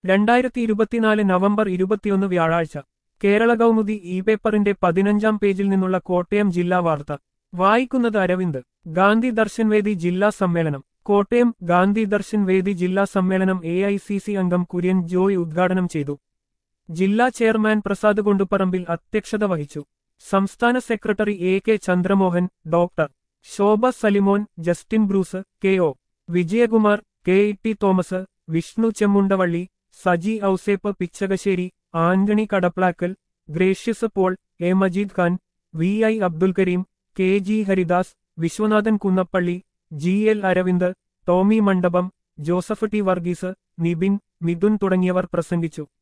രണ്ടായിരത്തി ഇരുപത്തിനാല് നവംബർ ഇരുപത്തിയൊന്ന് വ്യാഴാഴ്ച കേരള കൗമുദി ഇ പേപ്പറിന്റെ പതിനഞ്ചാം പേജിൽ നിന്നുള്ള കോട്ടയം ജില്ലാ വാർത്ത വായിക്കുന്നത് അരവിന്ദ് ഗാന്ധി ദർശൻ വേദി ജില്ലാ സമ്മേളനം കോട്ടയം ഗാന്ധി ദർശൻ വേദി ജില്ലാ സമ്മേളനം എ ഐ സി സി അംഗം കുര്യൻ ജോയ് ഉദ്ഘാടനം ചെയ്തു ജില്ലാ ചെയർമാൻ പ്രസാദ് കൊണ്ടുപറമ്പിൽ അധ്യക്ഷത വഹിച്ചു സംസ്ഥാന secretary A K Chandramohan doctor Shobha Salimon Justin Bruce K O Vijayakumar K E T Thomas Vishnu Chemmundavalli Saji Ouseph Pichakassery Antony Kadaplackal Gracious Paul A Majeed Khan V I Abdul Kareem K G Haridas Viswanathan Kunnappally G L Aravind Tomy Mandapam Joseph T Varghese Nibin Mithun തുടങ്ങിയവർ പ്രസംഗിച്ചു